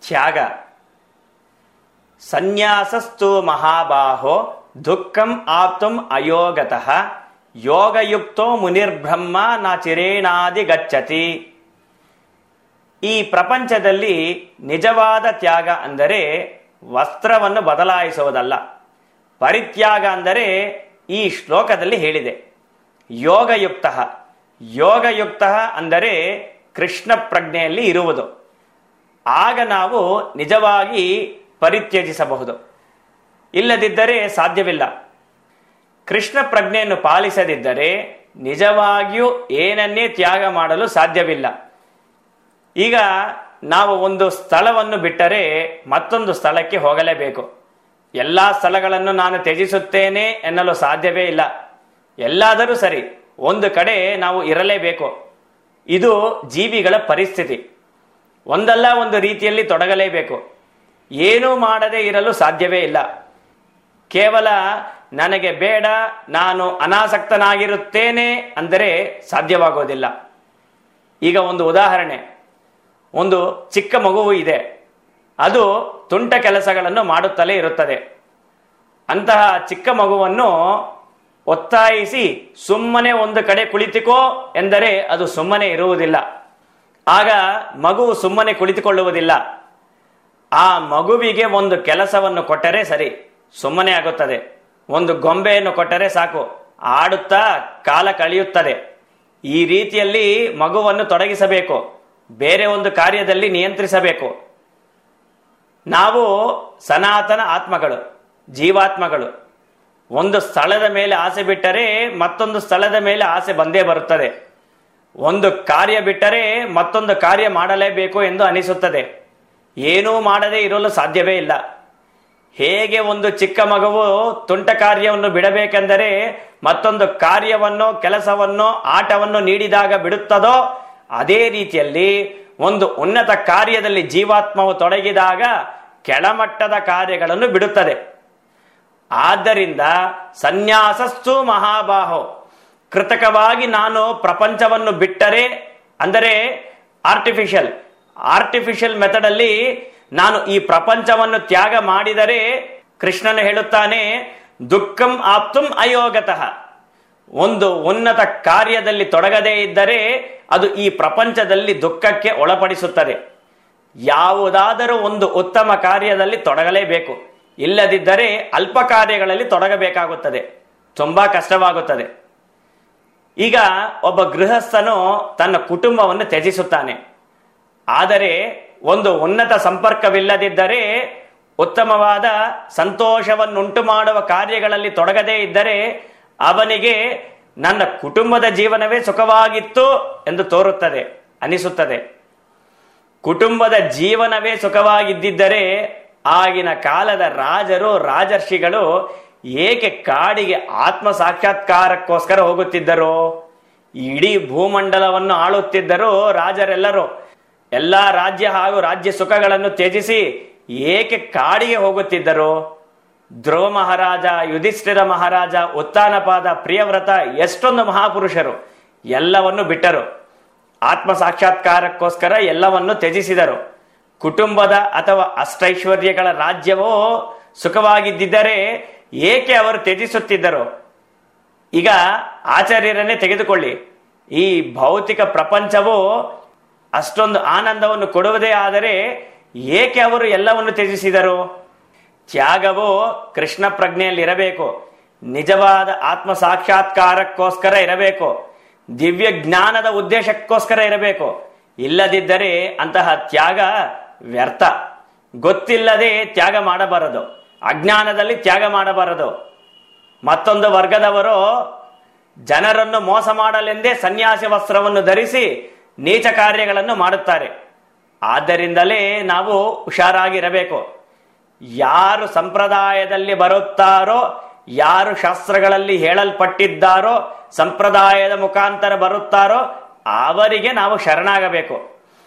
ತ್ಯಾಗ ಸನ್ಯಾಸಸ್ತು ಮಹಾಬಾಹೋ ದುಃಖಂ ಆಪ್ತುಂ ಅಯೋಗತಃ ಯೋಗಯುಕ್ತೋ ಮುನಿರ್ಬ್ರಹ್ಮ ನ ಚಿರೇಣಾದಿ ಗಚ್ಚತಿ ಈ ಪ್ರಪಂಚದಲ್ಲಿ ನಿಜವಾದ ತ್ಯಾಗ ಅಂದರೆ ವಸ್ತ್ರವನ್ನು ಬದಲಾಯಿಸುವುದಲ್ಲ ಪರಿತ್ಯಾಗ ಅಂದರೆ ಈ ಶ್ಲೋಕದಲ್ಲಿ ಹೇಳಿದೆ ಯೋಗಯುಕ್ತ ಯೋಗಯುಕ್ತ ಅಂದರೆ ಕೃಷ್ಣ ಪ್ರಜ್ಞೆಯಲ್ಲಿ ಇರುವುದು ಆಗ ನಾವು ನಿಜವಾಗಿ ಪರಿತ್ಯಜಿಸಬಹುದು ಇಲ್ಲದಿದ್ದರೆ ಸಾಧ್ಯವಿಲ್ಲ ಕೃಷ್ಣ ಪ್ರಜ್ಞೆಯನ್ನು ಪಾಲಿಸದಿದ್ದರೆ ನಿಜವಾಗಿಯೂ ಏನನ್ನೇ ತ್ಯಾಗ ಮಾಡಲು ಸಾಧ್ಯವಿಲ್ಲ ಈಗ ನಾವು ಒಂದು ಸ್ಥಳವನ್ನು ಬಿಟ್ಟರೆ ಮತ್ತೊಂದು ಸ್ಥಳಕ್ಕೆ ಹೋಗಲೇಬೇಕು ಎಲ್ಲ ಸ್ಥಳಗಳನ್ನು ನಾನು ತ್ಯಜಿಸುತ್ತೇನೆ ಎನ್ನಲು ಸಾಧ್ಯವೇ ಇಲ್ಲ ಎಲ್ಲಾದರೂ ಸರಿ ಒಂದು ಕಡೆ ನಾವು ಇರಲೇಬೇಕು ಇದು ಜೀವಿಗಳ ಪರಿಸ್ಥಿತಿ ಒಂದಲ್ಲ ಒಂದು ರೀತಿಯಲ್ಲಿ ತೊಡಗಲೇಬೇಕು ಏನೂ ಮಾಡದೆ ಇರಲು ಸಾಧ್ಯವೇ ಇಲ್ಲ ಕೇವಲ ನನಗೆ ಬೇಡ ನಾನು ಅನಾಸಕ್ತನಾಗಿರುತ್ತೇನೆ ಅಂದರೆ ಸಾಧ್ಯವಾಗೋದಿಲ್ಲ ಈಗ ಒಂದು ಉದಾಹರಣೆ ಒಂದು ಚಿಕ್ಕ ಮಗುವು ಇದೆ ಅದು ತುಂಟ ಕೆಲಸಗಳನ್ನು ಮಾಡುತ್ತಲೇ ಇರುತ್ತದೆ ಅಂತಹ ಚಿಕ್ಕ ಮಗುವನ್ನು ಒತ್ತಾಯಿಸಿ ಸುಮ್ಮನೆ ಒಂದು ಕಡೆ ಕುಳಿತುಕೋ ಎಂದರೆ ಅದು ಸುಮ್ಮನೆ ಇರುವುದಿಲ್ಲ ಆಗ ಮಗುವು ಸುಮ್ಮನೆ ಕುಳಿತುಕೊಳ್ಳುವುದಿಲ್ಲ ಆ ಮಗುವಿಗೆ ಒಂದು ಕೆಲಸವನ್ನು ಕೊಟ್ಟರೆ ಸರಿ ಸುಮ್ಮನೆ ಆಗುತ್ತದೆ ಒಂದು ಗೊಂಬೆಯನ್ನು ಕೊಟ್ಟರೆ ಸಾಕು ಆಡುತ್ತಾ ಕಾಲ ಕಳೆಯುತ್ತದೆ ಈ ರೀತಿಯಲ್ಲಿ ಮಗುವನ್ನು ತೊಡಗಿಸಬೇಕು ಬೇರೆ ಒಂದು ಕಾರ್ಯದಲ್ಲಿ ನಿಯಂತ್ರಿಸಬೇಕು ನಾವು ಸನಾತನ ಆತ್ಮಗಳು ಜೀವಾತ್ಮಗಳು ಒಂದು ಸ್ಥಳದ ಮೇಲೆ ಆಸೆ ಬಿಟ್ಟರೆ ಮತ್ತೊಂದು ಸ್ಥಳದ ಮೇಲೆ ಆಸೆ ಬಂದೇ ಬರುತ್ತದೆ ಒಂದು ಕಾರ್ಯ ಬಿಟ್ಟರೆ ಮತ್ತೊಂದು ಕಾರ್ಯ ಮಾಡಲೇಬೇಕು ಎಂದು ಅನಿಸುತ್ತದೆ ಏನೂ ಮಾಡದೇ ಇರಲು ಸಾಧ್ಯವೇ ಇಲ್ಲ ಹೇಗೆ ಒಂದು ಚಿಕ್ಕ ಮಗುವು ತುಂಟ ಕಾರ್ಯವನ್ನು ಬಿಡಬೇಕೆಂದರೆ ಮತ್ತೊಂದು ಕಾರ್ಯವನ್ನು ಕೆಲಸವನ್ನು ಆಟವನ್ನು ನೀಡಿದಾಗ ಬಿಡುತ್ತದೋ ಅದೇ ರೀತಿಯಲ್ಲಿ ಒಂದು ಉನ್ನತ ಕಾರ್ಯದಲ್ಲಿ ಜೀವಾತ್ಮವು ತೊಡಗಿದಾಗ ಕೆಳಮಟ್ಟದ ಕಾರ್ಯಗಳನ್ನು ಬಿಡುತ್ತದೆ ಆದ್ದರಿಂದ ಸನ್ಯಾಸಸ್ತು ಮಹಾಬಾಹೋ ಕೃತಕವಾಗಿ ನಾನು ಪ್ರಪಂಚವನ್ನು ಬಿಟ್ಟರೆ ಅಂದರೆ ಆರ್ಟಿಫಿಷಿಯಲ್ ಆರ್ಟಿಫಿಷಿಯಲ್ ಮೆಥಡ್ ಅಲ್ಲಿ ನಾನು ಈ ಪ್ರಪಂಚವನ್ನು ತ್ಯಾಗ ಮಾಡಿದರೆ ಕೃಷ್ಣನು ಹೇಳುತ್ತಾನೆ ದುಃಖಂ ಆಪ್ತುಂ ಅಯೋಗತಃ ಒಂದು ಉನ್ನತ ಕಾರ್ಯದಲ್ಲಿ ತೊಡಗದೇ ಇದ್ದರೆ ಅದು ಈ ಪ್ರಪಂಚದಲ್ಲಿ ದುಃಖಕ್ಕೆ ಒಳಪಡಿಸುತ್ತದೆ ಯಾವುದಾದರೂ ಒಂದು ಉತ್ತಮ ಕಾರ್ಯದಲ್ಲಿ ತೊಡಗಲೇಬೇಕು ಇಲ್ಲದಿದ್ದರೆ ಅಲ್ಪ ಕಾರ್ಯಗಳಲ್ಲಿ ತೊಡಗಬೇಕಾಗುತ್ತದೆ ತುಂಬಾ ಕಷ್ಟವಾಗುತ್ತದೆ ಈಗ ಒಬ್ಬ ಗೃಹಸ್ಥನು ತನ್ನ ಕುಟುಂಬವನ್ನು ತ್ಯಜಿಸುತ್ತಾನೆ ಆದರೆ ಒಂದು ಉನ್ನತ ಸಂಪರ್ಕವಿಲ್ಲದಿದ್ದರೆ ಉತ್ತಮವಾದ ಸಂತೋಷವನ್ನುಂಟು ಮಾಡುವ ಕಾರ್ಯಗಳಲ್ಲಿ ತೊಡಗದೇ ಇದ್ದರೆ ಅವನಿಗೆ ನನ್ನ ಕುಟುಂಬದ ಜೀವನವೇ ಸುಖವಾಗಿತ್ತು ಎಂದು ತೋರುತ್ತದೆ ಅನಿಸುತ್ತದೆ ಕುಟುಂಬದ ಜೀವನವೇ ಸುಖವಾಗಿದ್ದಿದ್ದರೆ ಆಗಿನ ಕಾಲದ ರಾಜರು ರಾಜರ್ಷಿಗಳು ಏಕೆ ಕಾಡಿಗೆ ಆತ್ಮ ಸಾಕ್ಷಾತ್ಕಾರಕ್ಕೋಸ್ಕರ ಹೋಗುತ್ತಿದ್ದರು ಇಡೀ ಭೂಮಂಡಲವನ್ನು ಆಳುತ್ತಿದ್ದರು ರಾಜರೆಲ್ಲರೂ ಎಲ್ಲಾ ರಾಜ್ಯ ಹಾಗೂ ರಾಜ್ಯ ಸುಖಗಳನ್ನು ತ್ಯಜಿಸಿ ಏಕೆ ಕಾಡಿಗೆ ಹೋಗುತ್ತಿದ್ದರು ಧ್ರುವ ಮಹಾರಾಜ ಯುಧಿಷ್ಠಿರ ಮಹಾರಾಜ ಉತ್ತಾನಪಾದ ಪ್ರಿಯವ್ರತ ಎಷ್ಟೊಂದು ಮಹಾಪುರುಷರು ಎಲ್ಲವನ್ನು ಬಿಟ್ಟರು ಆತ್ಮ ಸಾಕ್ಷಾತ್ಕಾರಕ್ಕೋಸ್ಕರ ಎಲ್ಲವನ್ನು ತ್ಯಜಿಸಿದರು ಕುಟುಂಬದ ಅಥವಾ ಅಷ್ಟೈಶ್ವರ್ಯಗಳ ರಾಜ್ಯವೋ ಸುಖವಾಗಿದ್ದಿದ್ದರೆ ಏಕೆ ಅವರು ತ್ಯಜಿಸುತ್ತಿದ್ದರು ಈಗ ಆಚಾರ್ಯರನ್ನೇ ತೆಗೆದುಕೊಳ್ಳಿ ಈ ಭೌತಿಕ ಪ್ರಪಂಚವು ಅಷ್ಟೊಂದು ಆನಂದವನ್ನು ಕೊಡುವುದೇ ಆದರೆ ಏಕೆ ಅವರು ಎಲ್ಲವನ್ನು ತ್ಯಜಿಸಿದರು ತ್ಯಾಗವು ಕೃಷ್ಣ ಪ್ರಜ್ಞೆಯಲ್ಲಿ ಇರಬೇಕು ನಿಜವಾದ ಆತ್ಮ ಸಾಕ್ಷಾತ್ಕಾರಕ್ಕೋಸ್ಕರ ಇರಬೇಕು ದಿವ್ಯ ಜ್ಞಾನದ ಉದ್ದೇಶಕ್ಕೋಸ್ಕರ ಇರಬೇಕು ಇಲ್ಲದಿದ್ದರೆ ಅಂತಹ ತ್ಯಾಗ ವ್ಯರ್ಥ ಗೊತ್ತಿಲ್ಲದೆ ತ್ಯಾಗ ಮಾಡಬಾರದು ಅಜ್ಞಾನದಲ್ಲಿ ತ್ಯಾಗ ಮಾಡಬಾರದು ಮತ್ತೊಂದು ವರ್ಗದವರು ಜನರನ್ನು ಮೋಸ ಮಾಡಲೆಂದೇ ಸನ್ಯಾಸಿ ವಸ್ತ್ರವನ್ನು ಧರಿಸಿ ನೀಚ ಕಾರ್ಯಗಳನ್ನು ಮಾಡುತ್ತಾರೆ ಆದ್ದರಿಂದಲೇ ನಾವು ಹುಷಾರಾಗಿರಬೇಕು ಯಾರು ಸಂಪ್ರದಾಯದಲ್ಲಿ ಬರುತ್ತಾರೋ ಯಾರು ಶಾಸ್ತ್ರಗಳಲ್ಲಿ ಹೇಳಲ್ಪಟ್ಟಿದ್ದಾರೋ ಸಂಪ್ರದಾಯದ ಮುಖಾಂತರ ಬರುತ್ತಾರೋ ಅವರಿಗೆ ನಾವು ಶರಣಾಗಬೇಕು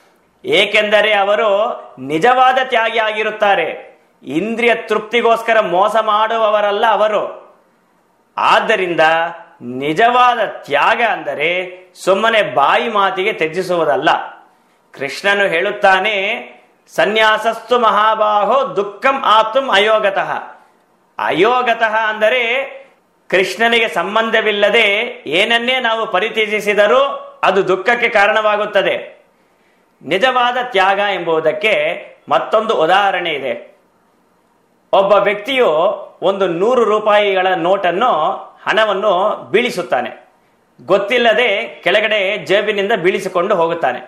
ಏಕೆಂದರೆ ಅವರು ನಿಜವಾದ ತ್ಯಾಗಿ ಆಗಿರುತ್ತಾರೆ ಇಂದ್ರಿಯ ತೃಪ್ತಿಗೋಸ್ಕರ ಮೋಸ ಮಾಡುವವರಲ್ಲ ಅವರು ಆದ್ದರಿಂದ ನಿಜವಾದ ತ್ಯಾಗ ಅಂದರೆ ಸುಮ್ಮನೆ ಬಾಯಿ ಮಾತಿಗೆ ತ್ಯಜಿಸುವುದಲ್ಲ ಕೃಷ್ಣನು ಹೇಳುತ್ತಾನೆ ಸನ್ಯಾಸಸ್ತು ಮಹಾಬಾಹೋ ದುಃಖಂ ಆತುಂ ಅಯೋಗತಃ ಅಯೋಗತಃ ಅಂದರೆ ಕೃಷ್ಣನಿಗೆ ಸಂಬಂಧವಿಲ್ಲದೆ ಏನನ್ನೇ ನಾವು ಪರಿತ್ಯಜಿಸಿದರೂ ಅದು ದುಃಖಕ್ಕೆ ಕಾರಣವಾಗುತ್ತದೆ ನಿಜವಾದ ತ್ಯಾಗ ಎಂಬುದಕ್ಕೆ ಮತ್ತೊಂದು ಉದಾಹರಣೆ ಇದೆ ಒಬ್ಬ ವ್ಯಕ್ತಿಯು ಒಂದು ನೂರು ರೂಪಾಯಿಗಳ ನೋಟನ್ನು ಹಣವನ್ನು ಬೀಳಿಸುತ್ತಾನೆ ಗೊತ್ತಿಲ್ಲದೆ ಕೆಳಗಡೆ ಜೇಬಿನಿಂದ ಬೀಳಿಸಿಕೊಂಡು ಹೋಗುತ್ತಾನೆ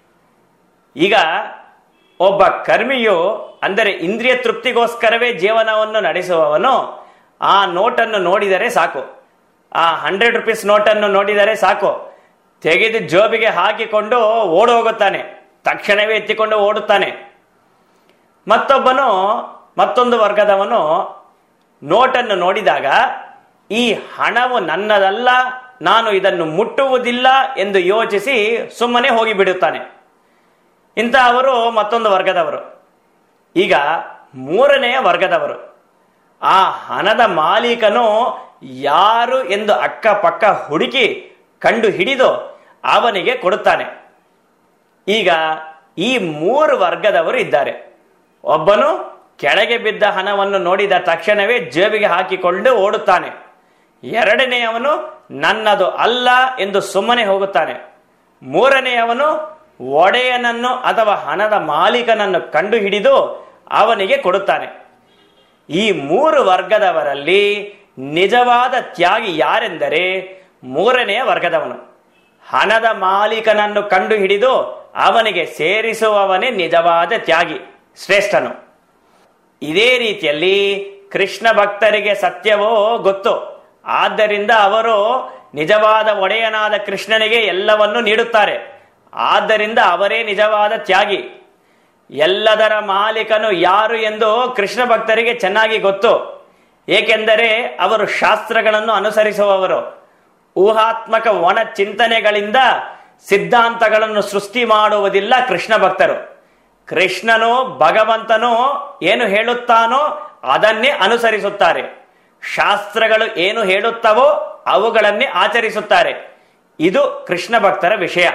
ಈಗ ಒಬ್ಬ ಕರ್ಮಿಯು ಅಂದರೆ ಇಂದ್ರಿಯ ತೃಪ್ತಿಗೋಸ್ಕರವೇ ಜೀವನವನ್ನು ನಡೆಸುವವನು ಆ ನೋಟನ್ನು ನೋಡಿದರೆ ಸಾಕು ಆ ಹಂಡ್ರೆಡ್ ರುಪೀಸ್ ನೋಟನ್ನು ನೋಡಿದರೆ ಸಾಕು ತೆಗೆದು ಜೋಬಿಗೆ ಹಾಕಿಕೊಂಡು ಓಡಿ ಹೋಗುತ್ತಾನೆ ತಕ್ಷಣವೇ ಎತ್ತಿಕೊಂಡು ಓಡುತ್ತಾನೆ ಮತ್ತೊಬ್ಬನು ಮತ್ತೊಂದು ವರ್ಗದವನು ನೋಟನ್ನು ನೋಡಿದಾಗ ಈ ಹಣವು ನನ್ನದಲ್ಲ ನಾನು ಇದನ್ನು ಮುಟ್ಟುವುದಿಲ್ಲ ಎಂದು ಯೋಚಿಸಿ ಸುಮ್ಮನೆ ಹೋಗಿ ಬಿಡುತ್ತಾನೆ ಇಂತಹವರು ಮತ್ತೊಂದು ವರ್ಗದವರು ಈಗ ಮೂರನೆಯ ವರ್ಗದವರು ಆ ಹಣದ ಮಾಲೀಕನು ಯಾರು ಎಂದು ಅಕ್ಕಪಕ್ಕ ಹುಡುಕಿ ಕಂಡು ಹಿಡಿದು ಅವನಿಗೆ ಕೊಡುತ್ತಾನೆ ಈಗ ಈ ಮೂರು ವರ್ಗದವರು ಇದ್ದಾರೆ ಒಬ್ಬನು ಕೆಳಗೆ ಬಿದ್ದ ಹಣವನ್ನು ನೋಡಿದ ತಕ್ಷಣವೇ ಜೇಬಿಗೆ ಹಾಕಿಕೊಂಡು ಓಡುತ್ತಾನೆ ಎರಡನೆಯವನು ನನ್ನದು ಅಲ್ಲ ಎಂದು ಸುಮ್ಮನೆ ಹೋಗುತ್ತಾನೆ ಮೂರನೆಯವನು ಒಡೆಯನನ್ನು ಅಥವಾ ಹಣದ ಮಾಲೀಕನನ್ನು ಕಂಡು ಹಿಡಿದು ಅವನಿಗೆ ಕೊಡುತ್ತಾನೆ ಈ ಮೂರು ವರ್ಗದವರಲ್ಲಿ ನಿಜವಾದ ತ್ಯಾಗಿ ಯಾರೆಂದರೆ ಮೂರನೆಯ ವರ್ಗದವನು ಹಣದ ಮಾಲೀಕನನ್ನು ಕಂಡು ಹಿಡಿದು ಅವನಿಗೆ ಸೇರಿಸುವವನೇ ನಿಜವಾದ ತ್ಯಾಗಿ ಶ್ರೇಷ್ಠನು ಇದೇ ರೀತಿಯಲ್ಲಿ ಕೃಷ್ಣ ಭಕ್ತರಿಗೆ ಸತ್ಯವೋ ಗೊತ್ತು ಆದ್ದರಿಂದ ಅವರು ನಿಜವಾದ ಒಡೆಯನಾದ ಕೃಷ್ಣನಿಗೆ ಎಲ್ಲವನ್ನೂ ನೀಡುತ್ತಾರೆ ಆದ್ದರಿಂದ ಅವರೇ ನಿಜವಾದ ತ್ಯಾಗಿ ಎಲ್ಲದರ ಮಾಲೀಕನು ಯಾರು ಎಂದು ಕೃಷ್ಣ ಭಕ್ತರಿಗೆ ಚೆನ್ನಾಗಿ ಗೊತ್ತು ಏಕೆಂದರೆ ಅವರು ಶಾಸ್ತ್ರಗಳನ್ನು ಅನುಸರಿಸುವವರು ಊಹಾತ್ಮಕ ಒಣ ಚಿಂತನೆಗಳಿಂದ ಸಿದ್ಧಾಂತಗಳನ್ನು ಸೃಷ್ಟಿ ಮಾಡುವುದಿಲ್ಲ ಕೃಷ್ಣ ಭಕ್ತರು ಕೃಷ್ಣನು ಭಗವಂತನು ಏನು ಹೇಳುತ್ತಾನೋ ಅದನ್ನೇ ಅನುಸರಿಸುತ್ತಾರೆ ಶಾಸ್ತ್ರಗಳು ಏನು ಹೇಳುತ್ತವೋ ಅವುಗಳನ್ನೇ ಆಚರಿಸುತ್ತಾರೆ ಇದು ಕೃಷ್ಣ ಭಕ್ತರ ವಿಷಯ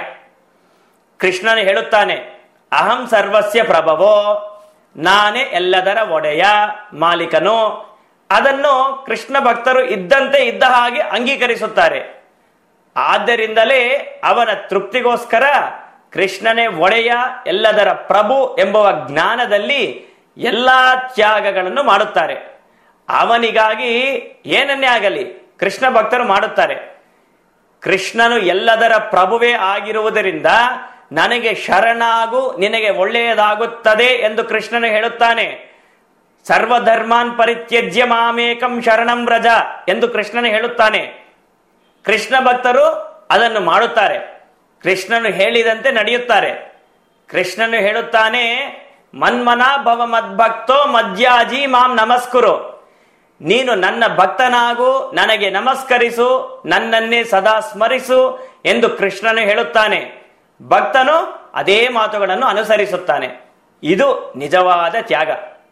ಕೃಷ್ಣನು ಹೇಳುತ್ತಾನೆ ಅಹಂ ಸರ್ವಸ್ಯ ಪ್ರಭವೋ ನಾನೇ ಎಲ್ಲದರ ಒಡೆಯ ಮಾಲೀಕನು ಅದನ್ನು ಕೃಷ್ಣ ಭಕ್ತರು ಇದ್ದಂತೆ ಇದ್ದ ಹಾಗೆ ಅಂಗೀಕರಿಸುತ್ತಾರೆ ಆದ್ದರಿಂದಲೇ ಅವನ ತೃಪ್ತಿಗೋಸ್ಕರ ಕೃಷ್ಣನೇ ಒಡೆಯ ಎಲ್ಲದರ ಪ್ರಭು ಎಂಬುವ ಜ್ಞಾನದಲ್ಲಿ ಎಲ್ಲಾ ತ್ಯಾಗಗಳನ್ನು ಮಾಡುತ್ತಾರೆ ಅವನಿಗಾಗಿ ಏನನ್ನೇ ಆಗಲಿ ಕೃಷ್ಣ ಭಕ್ತರು ಮಾಡುತ್ತಾರೆ ಕೃಷ್ಣನು ಎಲ್ಲದರ ಪ್ರಭುವೇ ಆಗಿರುವುದರಿಂದ ನನಗೆ ಶರಣಾಗು ನಿನಗೆ ಒಳ್ಳೆಯದಾಗುತ್ತದೆ ಎಂದು ಕೃಷ್ಣನು ಹೇಳುತ್ತಾನೆ ಸರ್ವಧರ್ಮಾನ್ ಪರಿತ್ಯಜ್ಯ ಮಾಮೇಕಂ ಶರಣಂ ವ್ರಜ ಎಂದು ಕೃಷ್ಣನು ಹೇಳುತ್ತಾನೆ ಕೃಷ್ಣ ಭಕ್ತರು ಅದನ್ನು ಮಾಡುತ್ತಾರೆ ಕೃಷ್ಣನು ಹೇಳಿದಂತೆ ನಡೆಯುತ್ತಾರೆ ಕೃಷ್ಣನು ಹೇಳುತ್ತಾನೆ ಮನ್ಮನ ಭವ ಮದ್ಭಕ್ತೋ ಮಧ್ಯಾಜಿ ಮಾಂ ನಮಸ್ಕುರು ನೀನು ನನ್ನ ಭಕ್ತನಾಗು ನನಗೆ ನಮಸ್ಕರಿಸು ನನ್ನನ್ನೇ ಸದಾ ಸ್ಮರಿಸು ಎಂದು ಕೃಷ್ಣನು ಹೇಳುತ್ತಾನೆ ಭಕ್ತನು ಅದೇ ಮಾತುಗಳನ್ನು ಅನುಸರಿಸುತ್ತಾನೆ ಇದು ನಿಜವಾದ ತ್ಯಾಗ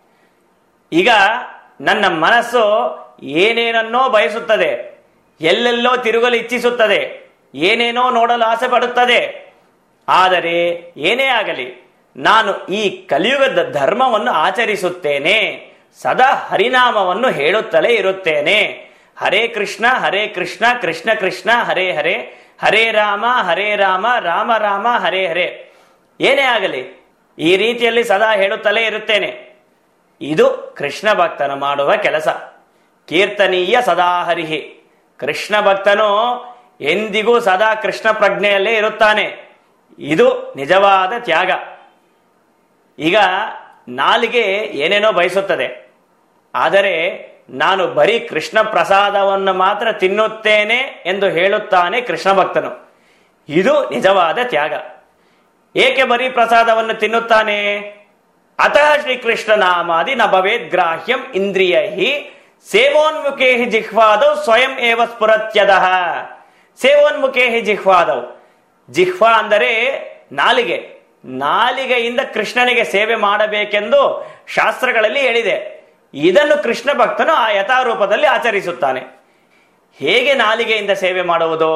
ಈಗ ನನ್ನ ಮನಸ್ಸು ಏನೇನನ್ನೋ ಬಯಸುತ್ತದೆ ಎಲ್ಲೆಲ್ಲೋ ತಿರುಗಲು ಇಚ್ಛಿಸುತ್ತದೆ ಏನೇನೋ ನೋಡಲು ಆಸೆ ಪಡುತ್ತದೆ ಆದರೆ ಏನೇ ಆಗಲಿ ನಾನು ಈ ಕಲಿಯುಗದ ಧರ್ಮವನ್ನು ಆಚರಿಸುತ್ತೇನೆ ಸದಾ ಹರಿನಾಮವನ್ನು ಹೇಳುತ್ತಲೇ ಇರುತ್ತೇನೆ ಹರೇ ಕೃಷ್ಣ ಹರೇ ಕೃಷ್ಣ ಕೃಷ್ಣ ಕೃಷ್ಣ ಹರೇ ಹರೇ ಹರೇ ರಾಮ ಹರೇ ರಾಮ ರಾಮ ರಾಮ ಹರೇ ಹರೇ ಏನೇ ಆಗಲಿ ಈ ರೀತಿಯಲ್ಲಿ ಸದಾ ಹೇಳುತ್ತಲೇ ಇರುತ್ತೇನೆ ಇದು ಕೃಷ್ಣ ಭಕ್ತನು ಮಾಡುವ ಕೆಲಸ ಕೀರ್ತನೀಯ ಸದಾ ಹರಿಹಿ ಕೃಷ್ಣ ಭಕ್ತನು ಎಂದಿಗೂ ಸದಾ ಕೃಷ್ಣ ಪ್ರಜ್ಞೆಯಲ್ಲೇ ಇರುತ್ತಾನೆ ಇದು ನಿಜವಾದ ತ್ಯಾಗ ಈಗ ನಾಲಿಗೆ ಏನೇನೋ ಬಯಸುತ್ತದೆ ಆದರೆ ನಾನು ಬರೀ ಕೃಷ್ಣ ಪ್ರಸಾದವನ್ನು ಮಾತ್ರ ತಿನ್ನುತ್ತೇನೆ ಎಂದು ಹೇಳುತ್ತಾನೆ ಕೃಷ್ಣ ಭಕ್ತನು ಇದು ನಿಜವಾದ ತ್ಯಾಗ ಏಕೆ ಬರೀ ಪ್ರಸಾದವನ್ನು ತಿನ್ನುತ್ತಾನೆ ಅತಃ ಶ್ರೀಕೃಷ್ಣ ನಾಮಾದಿ ನ ಭವೇದ್ ಗ್ರಾಹ್ಯಂ ಇಂದ್ರಿಯ ಸೇವೋನ್ಮುಖೇ ಹಿ ಜಿಹ್ವಾದವ್ ಸ್ವಯಂ ಏವ ಸ್ಫುರತ್ಯದಃ ಸೇವೋನ್ಮುಖೇ ಹಿ ಜಿಹ್ವಾದವ್ ಜಿಹ್ವಾ ಅಂದರೆ ನಾಲಿಗೆ ನಾಲಿಗೆಯಿಂದ ಕೃಷ್ಣನಿಗೆ ಸೇವೆ ಮಾಡಬೇಕೆಂದು ಶಾಸ್ತ್ರಗಳಲ್ಲಿ ಹೇಳಿದೆ ಇದನ್ನು ಕೃಷ್ಣ ಭಕ್ತನು ಆ ಯಥಾರೂಪದಲ್ಲಿ ಆಚರಿಸುತ್ತಾನೆ ಹೇಗೆ ನಾಲಿಗೆಯಿಂದ ಸೇವೆ ಮಾಡುವುದು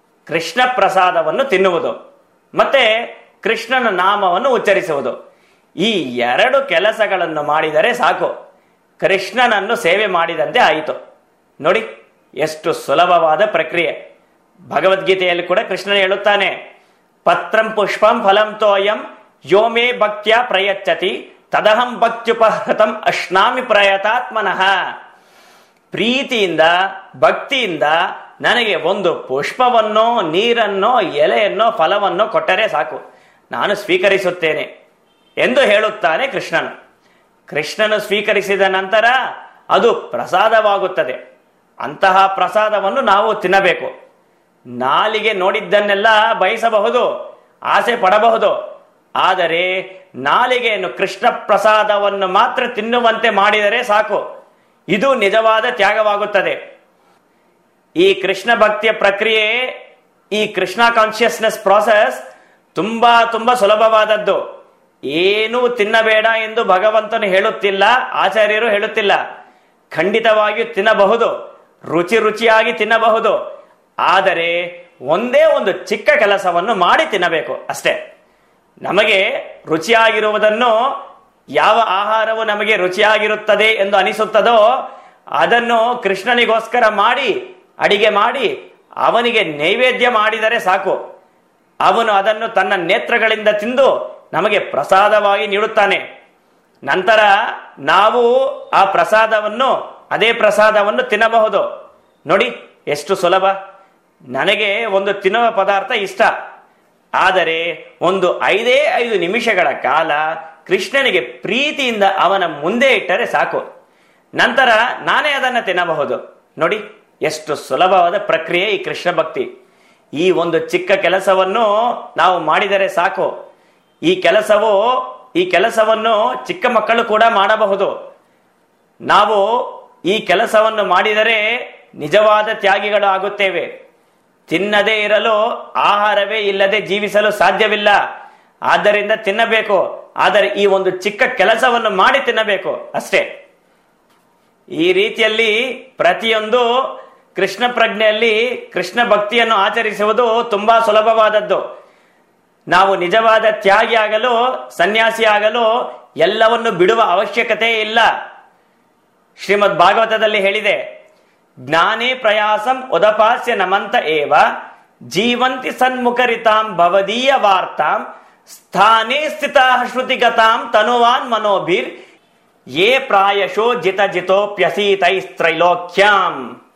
ಕೃಷ್ಣ ಪ್ರಸಾದವನ್ನು ತಿನ್ನುವುದು ಮತ್ತೆ ಕೃಷ್ಣನ ನಾಮವನ್ನು ಉಚ್ಚರಿಸುವುದು ಈ ಎರಡು ಕೆಲಸಗಳನ್ನು ಮಾಡಿದರೆ ಸಾಕು ಕೃಷ್ಣನನ್ನು ಸೇವೆ ಮಾಡಿದಂತೆ ಆಯಿತು ನೋಡಿ ಎಷ್ಟು ಸುಲಭವಾದ ಪ್ರಕ್ರಿಯೆ ಭಗವದ್ಗೀತೆಯಲ್ಲಿ ಕೂಡ ಕೃಷ್ಣನ ಹೇಳುತ್ತಾನೆ ಪತ್ರಂ ಪುಷ್ಪಂ ಫಲಂ ತೋಯಂ ಯೋಮೇ ಭಕ್ತ್ಯ ಪ್ರಯಚ್ಛತಿ ತದಹಂ ಭಕ್ತ್ಯುಪಹೃತಂ ಅಶ್ನಾಮಿ ಪ್ರಯತಾತ್ಮನಃ ಪ್ರೀತಿಯಿಂದ ಭಕ್ತಿಯಿಂದ ನನಗೆ ಒಂದು ಪುಷ್ಪವನ್ನೋ ನೀರನ್ನೋ ಎಲೆಯನ್ನೋ ಫಲವನ್ನೋ ಕೊಟ್ಟರೆ ಸಾಕು ನಾನು ಸ್ವೀಕರಿಸುತ್ತೇನೆ ಎಂದು ಹೇಳುತ್ತಾನೆ ಕೃಷ್ಣನು ಕೃಷ್ಣನು ಸ್ವೀಕರಿಸಿದ ನಂತರ ಅದು ಪ್ರಸಾದವಾಗುತ್ತದೆ ಅಂತಹ ಪ್ರಸಾದವನ್ನು ನಾವು ತಿನ್ನಬೇಕು ನಾಲಿಗೆ ನೋಡಿದ್ದನ್ನೆಲ್ಲ ಬಯಸಬಹುದು ಆಸೆ ಪಡಬಹುದು ಆದರೆ ನಾಲಿಗೆಯನ್ನು ಕೃಷ್ಣ ಪ್ರಸಾದವನ್ನು ಮಾತ್ರ ತಿನ್ನುವಂತೆ ಮಾಡಿದರೆ ಸಾಕು ಇದು ನಿಜವಾದ ತ್ಯಾಗವಾಗುತ್ತದೆ ಈ ಕೃಷ್ಣ ಭಕ್ತಿಯ ಪ್ರಕ್ರಿಯೆ ಈ ಕೃಷ್ಣ ಕಾನ್ಶಿಯಸ್ನೆಸ್ ಪ್ರಾಸೆಸ್ ತುಂಬಾ ತುಂಬಾ ಸುಲಭವಾದದ್ದು ಏನೂ ತಿನ್ನಬೇಡ ಎಂದು ಭಗವಂತನು ಹೇಳುತ್ತಿಲ್ಲ ಆಚಾರ್ಯರು ಹೇಳುತ್ತಿಲ್ಲ ಖಂಡಿತವಾಗಿಯೂ ತಿನ್ನಬಹುದು ರುಚಿ ರುಚಿಯಾಗಿ ತಿನ್ನಬಹುದು ಆದರೆ ಒಂದೇ ಒಂದು ಚಿಕ್ಕ ಕೆಲಸವನ್ನು ಮಾಡಿ ತಿನ್ನಬೇಕು ಅಷ್ಟೇ ನಮಗೆ ರುಚಿಯಾಗಿರುವುದನ್ನು ಯಾವ ಆಹಾರವು ನಮಗೆ ರುಚಿಯಾಗಿರುತ್ತದೆ ಎಂದು ಅನಿಸುತ್ತದೋ ಅದನ್ನು ಕೃಷ್ಣನಿಗೋಸ್ಕರ ಮಾಡಿ ಅಡಿಗೆ ಮಾಡಿ ಅವನಿಗೆ ನೈವೇದ್ಯ ಮಾಡಿದರೆ ಸಾಕು ಅವನು ಅದನ್ನು ತನ್ನ ನೇತ್ರಗಳಿಂದ ತಿಂದು ನಮಗೆ ಪ್ರಸಾದವಾಗಿ ನೀಡುತ್ತಾನೆ ನಂತರ ನಾವು ಆ ಪ್ರಸಾದವನ್ನು ಅದೇ ಪ್ರಸಾದವನ್ನು ತಿನ್ನಬಹುದು ನೋಡಿ ಎಷ್ಟು ಸುಲಭ ನನಗೆ ಒಂದು ತಿನ್ನುವ ಪದಾರ್ಥ ಇಷ್ಟ ಆದರೆ ಒಂದು ಐದೇ ಐದು ನಿಮಿಷಗಳ ಕಾಲ ಕೃಷ್ಣನಿಗೆ ಪ್ರೀತಿಯಿಂದ ಅವನ ಮುಂದೆ ಇಟ್ಟರೆ ಸಾಕು ನಂತರ ನಾನೇ ಅದನ್ನು ತಿನ್ನಬಹುದು ನೋಡಿ ಎಷ್ಟು ಸುಲಭವಾದ ಪ್ರಕ್ರಿಯೆ ಈ ಕೃಷ್ಣ ಭಕ್ತಿ ಈ ಒಂದು ಚಿಕ್ಕ ಕೆಲಸವನ್ನು ನಾವು ಮಾಡಿದರೆ ಸಾಕು ಈ ಕೆಲಸವು ಈ ಕೆಲಸವನ್ನು ಚಿಕ್ಕ ಮಕ್ಕಳು ಕೂಡ ಮಾಡಬಹುದು ನಾವು ಈ ಕೆಲಸವನ್ನು ಮಾಡಿದರೆ ನಿಜವಾದ ತ್ಯಾಗಿಗಳು ಆಗುತ್ತೇವೆ ತಿನ್ನದೇ ಇರಲು ಆಹಾರವೇ ಇಲ್ಲದೆ ಜೀವಿಸಲು ಸಾಧ್ಯವಿಲ್ಲ ಆದ್ದರಿಂದ ತಿನ್ನಬೇಕು ಆದರೆ ಈ ಒಂದು ಚಿಕ್ಕ ಕೆಲಸವನ್ನು ಮಾಡಿ ತಿನ್ನಬೇಕು ಅಷ್ಟೇ ಈ ರೀತಿಯಲ್ಲಿ ಪ್ರತಿಯೊಂದು ಕೃಷ್ಣ ಪ್ರಜ್ಞೆಯಲ್ಲಿ ಕೃಷ್ಣ ಭಕ್ತಿಯನ್ನು ಆಚರಿಸುವುದು ತುಂಬಾ ಸುಲಭವಾದದ್ದು ನಾವು ನಿಜವಾದ ತ್ಯಾಗಿ ಆಗಲು ಸನ್ಯಾಸಿ ಆಗಲು ಎಲ್ಲವನ್ನು ಬಿಡುವ ಅವಶ್ಯಕತೆ ಇಲ್ಲ ಶ್ರೀಮದ್ ಭಾಗವತದಲ್ಲಿ ಹೇಳಿದೆ ಜ್ಞಾನೇ ಪ್ರಯಾಸಂ ಉದಪಾಸ್ಯ ನಮಂತ ಏವ ಜೀವಂತಿ ಸನ್ಮುಖರಿತಾಂ ಭವದೀಯ ವಾರ್ತಾಂ ಸ್ಥಾನೇ ಸ್ಥಿತಾ ಶ್ರುತಿಗತಾಂ ತನುವಾನ್ ಮನೋಭಿರ್ ಯೇ ಪ್ರಾಯಶೋ ಜಿತ ಜಿತೋಪ್ಯಸೀತೈಸ್ತ್ರೈಲೋಕ್ಯಾಂ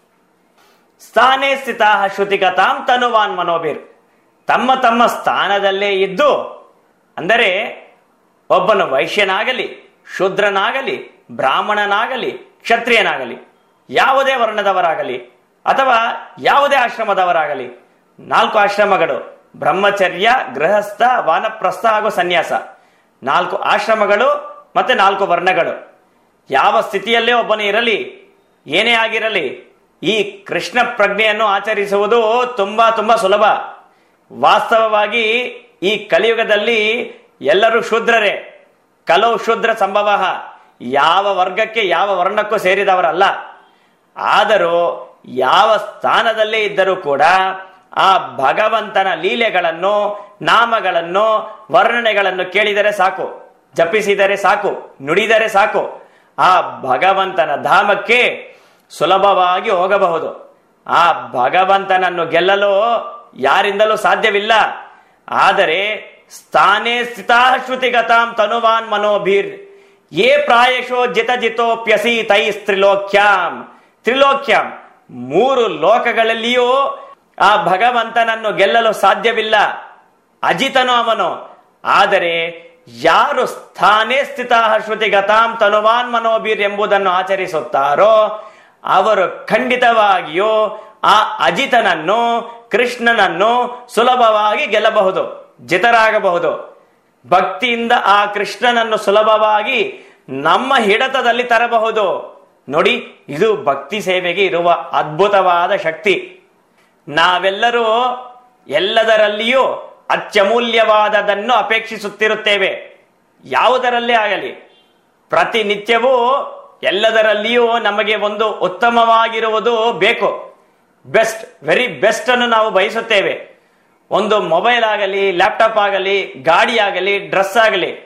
ಸ್ಥಾನೇ ಸ್ಥಿತಾ ಶ್ರುತಿಗತಾಂ ತನುವಾನ್ ಮನೋಭಿರ್ ತಮ್ಮ ತಮ್ಮ ಸ್ಥಾನದಲ್ಲೇ ಇದ್ದು ಅಂದರೆ ಒಬ್ಬನು ವೈಶ್ಯನಾಗಲಿ ಶೂದ್ರನಾಗಲಿ ಬ್ರಾಹ್ಮಣನಾಗಲಿ ಕ್ಷತ್ರಿಯನಾಗಲಿ ಯಾವುದೇ ವರ್ಣದವರಾಗಲಿ ಅಥವಾ ಯಾವುದೇ ಆಶ್ರಮದವರಾಗಲಿ ನಾಲ್ಕು ಆಶ್ರಮಗಳು ಬ್ರಹ್ಮಚರ್ಯ ಗೃಹಸ್ಥ ವಾನಪ್ರಸ್ಥ ಹಾಗೂ ಸನ್ಯಾಸ ನಾಲ್ಕು ಆಶ್ರಮಗಳು ಮತ್ತೆ ನಾಲ್ಕು ವರ್ಣಗಳು ಯಾವ ಸ್ಥಿತಿಯಲ್ಲೇ ಒಬ್ಬನು ಇರಲಿ ಏನೇ ಆಗಿರಲಿ ಈ ಕೃಷ್ಣ ಪ್ರಜ್ಞೆಯನ್ನು ಆಚರಿಸುವುದು ತುಂಬಾ ತುಂಬಾ ಸುಲಭ ವಾಸ್ತವವಾಗಿ ಈ ಕಲಿಯುಗದಲ್ಲಿ ಎಲ್ಲರೂ ಶೂದ್ರರೇ ಕಲವು ಶೂದ್ರ ಸಂಭವ ಯಾವ ವರ್ಗಕ್ಕೆ ಯಾವ ವರ್ಣಕ್ಕೂ ಸೇರಿದವರಲ್ಲ ಆದರೂ ಯಾವ ಸ್ಥಾನದಲ್ಲೇ ಇದ್ದರೂ ಕೂಡ ಆ ಭಗವಂತನ ಲೀಲೆಗಳನ್ನು ನಾಮಗಳನ್ನು ವರ್ಣನೆಗಳನ್ನು ಕೇಳಿದರೆ ಸಾಕು ಜಪಿಸಿದರೆ ಸಾಕು ನುಡಿದರೆ ಸಾಕು ಆ ಭಗವಂತನ ಧಾಮಕ್ಕೆ ಸುಲಭವಾಗಿ ಹೋಗಬಹುದು ಆ ಭಗವಂತನನ್ನು ಗೆಲ್ಲಲು ಯಾರಿಂದಲೂ ಸಾಧ್ಯವಿಲ್ಲ ಆದರೆ ಸ್ಥಾನೇ ಸ್ಥಿತಾ ಶ್ರುತಿಗತಾಂ ತನುವಾನ್ ಮನೋಭೀರ್ ಯೇ ಪ್ರಾಯಶೋ ಜಿತ ಜಿತೋಪ್ಯಸಿ ತೈಸ್ ತ್ರಿಲೋಕ್ಯಾಂ ತ್ರಿಲೋಕ್ಯಾಂ ಮೂರು ಲೋಕಗಳಲ್ಲಿಯೂ ಆ ಭಗವಂತನನ್ನು ಗೆಲ್ಲಲು ಸಾಧ್ಯವಿಲ್ಲ ಅಜಿತನು ಅವನು ಆದರೆ ಯಾರು ಸ್ಥಾನೇ ಸ್ಥಿತ ಶ್ರುತಿಗತಾಂ ತನುವಾನ್ ಮನೋಬೀರ್ ಎಂಬುದನ್ನು ಆಚರಿಸುತ್ತಾರೋ ಅವರು ಖಂಡಿತವಾಗಿಯೂ ಆ ಅಜಿತನನ್ನು ಕೃಷ್ಣನನ್ನು ಸುಲಭವಾಗಿ ಗೆಲ್ಲಬಹುದು ಜಿತರಾಗಬಹುದು ಭಕ್ತಿಯಿಂದ ಆ ಕೃಷ್ಣನನ್ನು ಸುಲಭವಾಗಿ ನಮ್ಮ ಹಿಡತದಲ್ಲಿ ತರಬಹುದು ನೋಡಿ ಇದು ಭಕ್ತಿ ಸೇವೆಗೆ ಇರುವ ಅದ್ಭುತವಾದ ಶಕ್ತಿ ನಾವೆಲ್ಲರೂ ಎಲ್ಲದರಲ್ಲಿಯೂ ಅತ್ಯಮೂಲ್ಯವಾದದನ್ನು ಅಪೇಕ್ಷಿಸುತ್ತಿರುತ್ತೇವೆ ಯಾವುದರಲ್ಲೇ ಆಗಲಿ ಪ್ರತಿನಿತ್ಯವೂ ಎಲ್ಲದರಲ್ಲಿಯೂ ನಮಗೆ ಒಂದು ಉತ್ತಮವಾಗಿರುವುದು ಬೇಕು ಬೆಸ್ಟ್ ವೆರಿ ಬೆಸ್ಟ್ ಅನ್ನು ನಾವು ಬಯಸುತ್ತೇವೆ ಒಂದು ಮೊಬೈಲ್ ಆಗಲಿ ಲ್ಯಾಪ್ಟಾಪ್ ಆಗಲಿ ಗಾಡಿ ಆಗಲಿ ಡ್ರೆಸ್ ಆಗಲಿ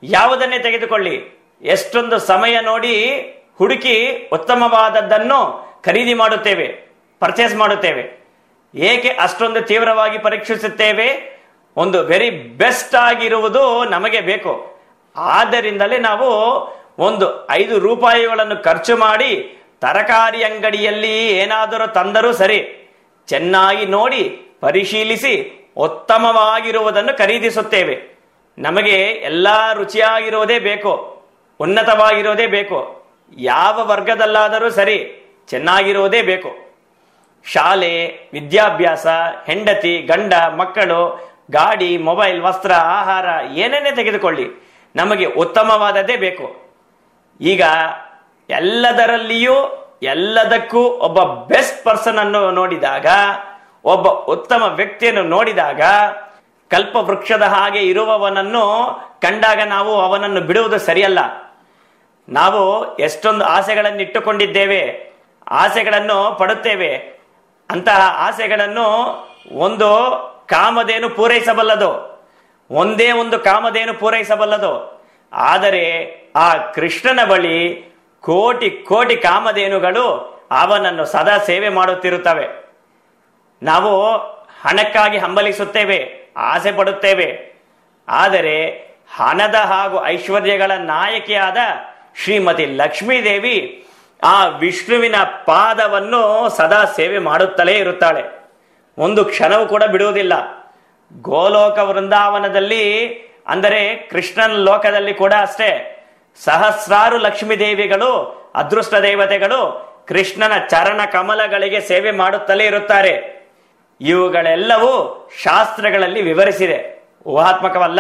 ಯಾವುದನ್ನೇ ತೆಗೆದುಕೊಳ್ಳಿ ಎಷ್ಟೊಂದು ಸಮಯ ನೋಡಿ ಹುಡುಕಿ ಉತ್ತಮವಾದದ್ದನ್ನು ಖರೀದಿ ಮಾಡುತ್ತೇವೆ ಪರ್ಚೇಸ್ ಮಾಡುತ್ತೇವೆ ಏಕೆ ಅಷ್ಟೊಂದು ತೀವ್ರವಾಗಿ ಪರೀಕ್ಷಿಸುತ್ತೇವೆ ಒಂದು ವೆರಿ ಬೆಸ್ಟ್ ಆಗಿರುವುದು ನಮಗೆ ಬೇಕು ಆದ್ದರಿಂದಲೇ ನಾವು ಒಂದು ಐದು ರೂಪಾಯಿಗಳನ್ನು ಖರ್ಚು ಮಾಡಿ ತರಕಾರಿ ಅಂಗಡಿಯಲ್ಲಿ ಏನಾದರೂ ತಂದರೂ ಸರಿ ಚೆನ್ನಾಗಿ ನೋಡಿ ಪರಿಶೀಲಿಸಿ ಉತ್ತಮವಾಗಿರುವುದನ್ನು ಖರೀದಿಸುತ್ತೇವೆ ನಮಗೆ ಎಲ್ಲ ರುಚಿಯಾಗಿರುವುದೇ ಬೇಕು ಉನ್ನತವಾಗಿರೋದೇ ಬೇಕು ಯಾವ ವರ್ಗದಲ್ಲಾದರೂ ಸರಿ ಚೆನ್ನಾಗಿರುವುದೇ ಬೇಕು ಶಾಲೆ ವಿದ್ಯಾಭ್ಯಾಸ ಹೆಂಡತಿ ಗಂಡ ಮಕ್ಕಳು ಗಾಡಿ ಮೊಬೈಲ್ ವಸ್ತ್ರ ಆಹಾರ ಏನೇನೇ ತೆಗೆದುಕೊಳ್ಳಿ ನಮಗೆ ಉತ್ತಮವಾದದ್ದೇ ಬೇಕು ಈಗ ಎಲ್ಲದರಲ್ಲಿಯೂ ಎಲ್ಲದಕ್ಕೂ ಒಬ್ಬ ಬೆಸ್ಟ್ ಪರ್ಸನ್ ಅನ್ನು ನೋಡಿದಾಗ ಒಬ್ಬ ಉತ್ತಮ ವ್ಯಕ್ತಿಯನ್ನು ನೋಡಿದಾಗ ಕಲ್ಪ ವೃಕ್ಷದ ಹಾಗೆ ಇರುವವನನ್ನು ಕಂಡಾಗ ನಾವು ಅವನನ್ನು ಬಿಡುವುದು ಸರಿಯಲ್ಲ ನಾವು ಎಷ್ಟೊಂದು ಆಸೆಗಳನ್ನು ಇಟ್ಟುಕೊಂಡಿದ್ದೇವೆ ಆಸೆಗಳನ್ನು ಪಡುತ್ತೇವೆ ಅಂತಹ ಆಸೆಗಳನ್ನು ಒಂದು ಕಾಮಧೇನು ಪೂರೈಸಬಲ್ಲದು ಒಂದೇ ಒಂದು ಕಾಮಧೇನು ಪೂರೈಸಬಲ್ಲದು ಆದರೆ ಆ ಕೃಷ್ಣನ ಬಳಿ ಕೋಟಿ ಕೋಟಿ ಕಾಮಧೇನುಗಳು ಅವನನ್ನು ಸದಾ ಸೇವೆ ಮಾಡುತ್ತಿರುತ್ತವೆ ನಾವು ಹಣಕ್ಕಾಗಿ ಹಂಬಲಿಸುತ್ತೇವೆ ಆಸೆ ಪಡುತ್ತೇವೆ ಆದರೆ ಹಣದ ಹಾಗೂ ಐಶ್ವರ್ಯಗಳ ನಾಯಕಿಯಾದ ಶ್ರೀಮತಿ ಲಕ್ಷ್ಮೀದೇವಿ ಆ ವಿಷ್ಣುವಿನ ಪಾದವನ್ನು ಸದಾ ಸೇವೆ ಮಾಡುತ್ತಲೇ ಇರುತ್ತಾಳೆ ಒಂದು ಕ್ಷಣವೂ ಕೂಡ ಬಿಡುವುದಿಲ್ಲ ಗೋಲೋಕ ವೃಂದಾವನದಲ್ಲಿ ಅಂದರೆ ಕೃಷ್ಣನ ಲೋಕದಲ್ಲಿ ಕೂಡ ಅಷ್ಟೇ ಸಹಸ್ರಾರು ಲಕ್ಷ್ಮೀ ದೇವಿಗಳು ಅದೃಷ್ಟ ದೇವತೆಗಳು ಕೃಷ್ಣನ ಚರಣ ಕಮಲಗಳಿಗೆ ಸೇವೆ ಮಾಡುತ್ತಲೇ ಇರುತ್ತಾರೆ ಇವುಗಳೆಲ್ಲವೂ ಶಾಸ್ತ್ರಗಳಲ್ಲಿ ವಿವರಿಸಿದೆ ಊಹಾತ್ಮಕವಲ್ಲ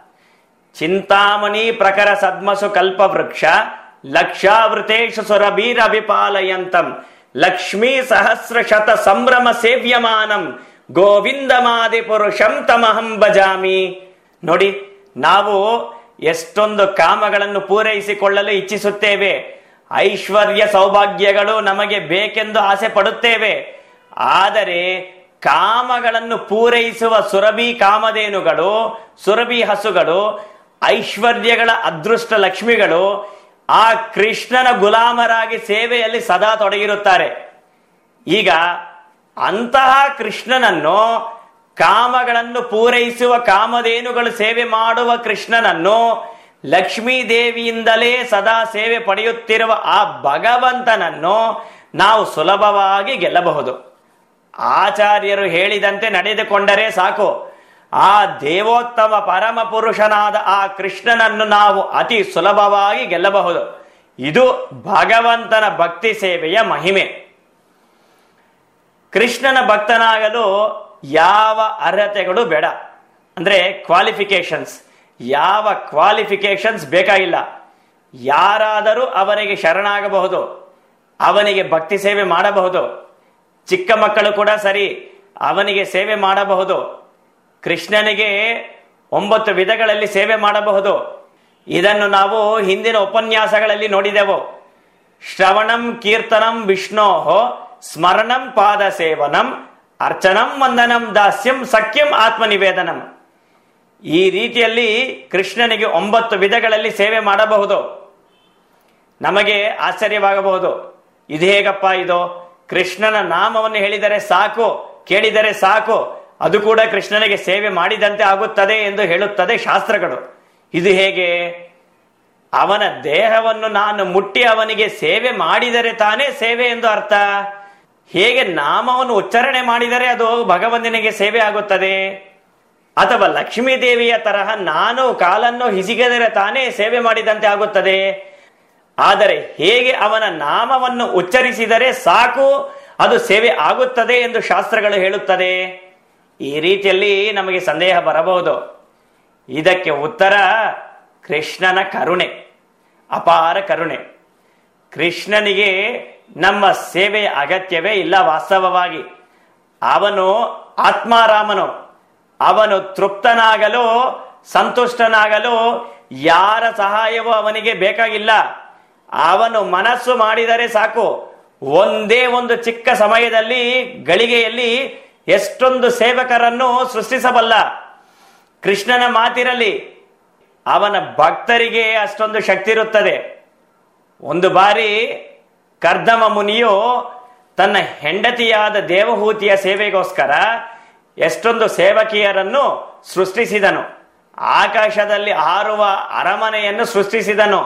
ಚಿಂತಾಮಣಿ ಪ್ರಕರ ಸದ್ಮಸು ಕಲ್ಪ ವೃಕ್ಷ ಲಕ್ಷಾವೃತೇಶು ಸುರಬೀರ ವಿಪಾಲಯಂತಂ ಲಕ್ಷ್ಮೀ ಸಹಸ್ರ ಶತ ಸಂಭ್ರಮ ಸೇವ್ಯಮಾನಂ ಗೋವಿಂದಮಾದಿ ಪುರುಷಂ ತಮಹಂ ಭಜಾಮಿ ನೋಡಿ ನಾವು ಎಷ್ಟೊಂದು ಕಾಮಗಳನ್ನು ಪೂರೈಸಿಕೊಳ್ಳಲು ಇಚ್ಛಿಸುತ್ತೇವೆ ಐಶ್ವರ್ಯ ಸೌಭಾಗ್ಯಗಳು ನಮಗೆ ಬೇಕೆಂದು ಆಸೆ ಪಡುತ್ತೇವೆ ಆದರೆ ಕಾಮಗಳನ್ನು ಪೂರೈಸುವ ಸುರಭಿ ಕಾಮಧೇನುಗಳು ಸುರಭಿ ಹಸುಗಳು ಐಶ್ವರ್ಯಗಳ ಅದೃಷ್ಟ ಲಕ್ಷ್ಮಿಗಳು ಆ ಕೃಷ್ಣನ ಗುಲಾಮರಾಗಿ ಸೇವೆಯಲ್ಲಿ ಸದಾ ತೊಡಗಿರುತ್ತಾರೆ ಈಗ ಅಂತಹ ಕೃಷ್ಣನನ್ನು ಕಾಮಗಳನ್ನು ಪೂರೈಸುವ ಕಾಮಧೇನುಗಳು ಸೇವೆ ಮಾಡುವ ಕೃಷ್ಣನನ್ನು ಲಕ್ಷ್ಮೀ ದೇವಿಯಿಂದಲೇ ಸದಾ ಸೇವೆ ಪಡೆಯುತ್ತಿರುವ ಆ ಭಗವಂತನನ್ನು ನಾವು ಸುಲಭವಾಗಿ ಗೆಲ್ಲಬಹುದು ಆಚಾರ್ಯರು ಹೇಳಿದಂತೆ ನಡೆದುಕೊಂಡರೆ ಸಾಕು ಆ ದೇವೋತ್ತಮ ಪರಮ ಪುರುಷನಾದ ಆ ಕೃಷ್ಣನನ್ನು ನಾವು ಅತಿ ಸುಲಭವಾಗಿ ಗೆಲ್ಲಬಹುದು ಇದು ಭಗವಂತನ ಭಕ್ತಿ ಸೇವೆಯ ಮಹಿಮೆ ಕೃಷ್ಣನ ಭಕ್ತನಾಗಲು ಯಾವ ಅರ್ಹತೆಗಳು ಬೇಡ ಅಂದ್ರೆ ಕ್ವಾಲಿಫಿಕೇಶನ್ಸ್ ಯಾವ ಕ್ವಾಲಿಫಿಕೇಶನ್ಸ್ ಬೇಕಾಗಿಲ್ಲ ಯಾರಾದರೂ ಅವನಿಗೆ ಶರಣಾಗಬಹುದು ಅವನಿಗೆ ಭಕ್ತಿ ಸೇವೆ ಮಾಡಬಹುದು ಚಿಕ್ಕ ಮಕ್ಕಳು ಕೂಡ ಸರಿ ಅವನಿಗೆ ಸೇವೆ ಮಾಡಬಹುದು ಕೃಷ್ಣನಿಗೆ ಒಂಬತ್ತು ವಿಧಗಳಲ್ಲಿ ಸೇವೆ ಮಾಡಬಹುದು ಇದನ್ನು ನಾವು ಹಿಂದಿನ ಉಪನ್ಯಾಸಗಳಲ್ಲಿ ನೋಡಿದೆವು ಶ್ರವಣಂ ಕೀರ್ತನಂ ವಿಷ್ಣೋಹೋ ಸ್ಮರಣಂ ಪಾದ ಸೇವನಂ ಅರ್ಚನಂ ವಂದನಂ ದಾಸ್ಯಂ ಸಖ್ಯಂ ಆತ್ಮನಿವೇದನಂ ಈ ರೀತಿಯಲ್ಲಿ ಕೃಷ್ಣನಿಗೆ ಒಂಬತ್ತು ವಿಧಗಳಲ್ಲಿ ಸೇವೆ ಮಾಡಬಹುದು ನಮಗೆ ಆಶ್ಚರ್ಯವಾಗಬಹುದು ಇದು ಹೇಗಪ್ಪ ಇದು ಕೃಷ್ಣನ ನಾಮವನ್ನು ಹೇಳಿದರೆ ಸಾಕು ಕೇಳಿದರೆ ಸಾಕು ಅದು ಕೂಡ ಕೃಷ್ಣನಿಗೆ ಸೇವೆ ಮಾಡಿದಂತೆ ಆಗುತ್ತದೆ ಎಂದು ಹೇಳುತ್ತದೆ ಶಾಸ್ತ್ರಗಳು ಇದು ಹೇಗೆ ಅವನ ದೇಹವನ್ನು ನಾನು ಮುಟ್ಟಿ ಅವನಿಗೆ ಸೇವೆ ಮಾಡಿದರೆ ತಾನೇ ಸೇವೆ ಎಂದು ಅರ್ಥ ಹೇಗೆ ನಾಮವನ್ನು ಉಚ್ಚಾರಣೆ ಮಾಡಿದರೆ ಅದು ಭಗವಂತನಿಗೆ ಸೇವೆ ಆಗುತ್ತದೆ ಅಥವಾ ಲಕ್ಷ್ಮೀ ದೇವಿಯ ತರಹ ನಾನು ಕಾಲನ್ನು ಹಿಸಿಗೆದರೆ ತಾನೇ ಸೇವೆ ಮಾಡಿದಂತೆ ಆಗುತ್ತದೆ ಆದರೆ ಹೇಗೆ ಅವನ ನಾಮವನ್ನು ಉಚ್ಚರಿಸಿದರೆ ಸಾಕು ಅದು ಸೇವೆ ಆಗುತ್ತದೆ ಎಂದು ಶಾಸ್ತ್ರಗಳು ಹೇಳುತ್ತದೆ ಈ ರೀತಿಯಲ್ಲಿ ನಮಗೆ ಸಂದೇಹ ಬರಬಹುದು ಇದಕ್ಕೆ ಉತ್ತರ ಕೃಷ್ಣನ ಕರುಣೆ ಅಪಾರ ಕರುಣೆ ಕೃಷ್ಣನಿಗೆ ನಮ್ಮ ಸೇವೆಯ ಅಗತ್ಯವೇ ಇಲ್ಲ ವಾಸ್ತವವಾಗಿ ಅವನು ಆತ್ಮಾರಾಮನು ಅವನು ತೃಪ್ತನಾಗಲು ಸಂತುಷ್ಟನಾಗಲು ಯಾರ ಸಹಾಯವೂ ಅವನಿಗೆ ಬೇಕಾಗಿಲ್ಲ ಅವನು ಮನಸ್ಸು ಮಾಡಿದರೆ ಸಾಕು ಒಂದೇ ಒಂದು ಚಿಕ್ಕ ಸಮಯದಲ್ಲಿ ಗಳಿಗೆಯಲ್ಲಿ ಎಷ್ಟೊಂದು ಸೇವಕರನ್ನು ಸೃಷ್ಟಿಸಬಲ್ಲ ಕೃಷ್ಣನ ಮಾತಿರಲಿ ಅವನ ಭಕ್ತರಿಗೆ ಅಷ್ಟೊಂದು ಶಕ್ತಿ ಇರುತ್ತದೆ ಒಂದು ಬಾರಿ ಕರ್ದಮ ಮುನಿಯು ತನ್ನ ಹೆಂಡತಿಯಾದ ದೇವಹೂತಿಯ ಸೇವೆಗೋಸ್ಕರ ಎಷ್ಟೊಂದು ಸೇವಕಿಯರನ್ನು ಸೃಷ್ಟಿಸಿದನು ಆಕಾಶದಲ್ಲಿ ಹಾರುವ ಅರಮನೆಯನ್ನು ಸೃಷ್ಟಿಸಿದನು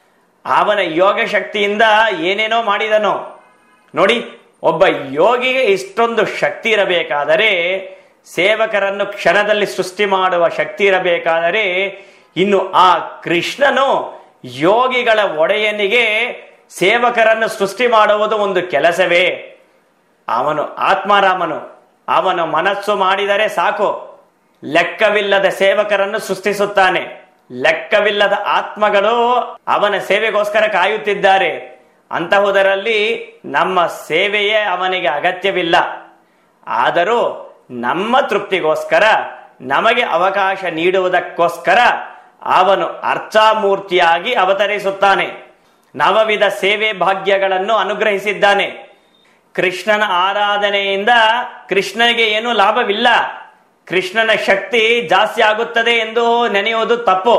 ಅವನ ಯೋಗ ಶಕ್ತಿಯಿಂದ ಏನೇನೋ ಮಾಡಿದನು ನೋಡಿ ಒಬ್ಬ ಯೋಗಿಗೆ ಇಷ್ಟೊಂದು ಶಕ್ತಿ ಇರಬೇಕಾದರೆ ಸೇವಕರನ್ನು ಕ್ಷಣದಲ್ಲಿ ಸೃಷ್ಟಿ ಮಾಡುವ ಶಕ್ತಿ ಇರಬೇಕಾದರೆ ಇನ್ನು ಆ ಕೃಷ್ಣನು ಯೋಗಿಗಳ ಒಡೆಯನಿಗೆ ಸೇವಕರನ್ನು ಸೃಷ್ಟಿ ಮಾಡುವುದು ಒಂದು ಕೆಲಸವೇ ಅವನು ಆತ್ಮಾರಾಮನು ಅವನು ಮನಸ್ಸು ಮಾಡಿದರೆ ಸಾಕು ಲೆಕ್ಕವಿಲ್ಲದ ಸೇವಕರನ್ನು ಸೃಷ್ಟಿಸುತ್ತಾನೆ ಲೆಕ್ಕವಿಲ್ಲದ ಆತ್ಮಗಳು ಅವನ ಸೇವೆಗೋಸ್ಕರ ಕಾಯುತ್ತಿದ್ದಾರೆ ಅಂತಹುದರಲ್ಲಿ ನಮ್ಮ ಸೇವೆಯೇ ಅವನಿಗೆ ಅಗತ್ಯವಿಲ್ಲ ಆದರೂ ನಮ್ಮ ತೃಪ್ತಿಗೋಸ್ಕರ ನಮಗೆ ಅವಕಾಶ ನೀಡುವುದಕ್ಕೋಸ್ಕರ ಅವನು ಅರ್ಚಾಮೂರ್ತಿಯಾಗಿ ಅವತರಿಸುತ್ತಾನೆ ನವವಿಧ ಸೇವೆ ಭಾಗ್ಯಗಳನ್ನು ಅನುಗ್ರಹಿಸಿದ್ದಾನೆ ಕೃಷ್ಣನ ಆರಾಧನೆಯಿಂದ ಕೃಷ್ಣನಿಗೆ ಏನೂ ಲಾಭವಿಲ್ಲ ಕೃಷ್ಣನ ಶಕ್ತಿ ಜಾಸ್ತಿ ಆಗುತ್ತದೆ ಎಂದು ನೆನೆಯುವುದು ತಪ್ಪು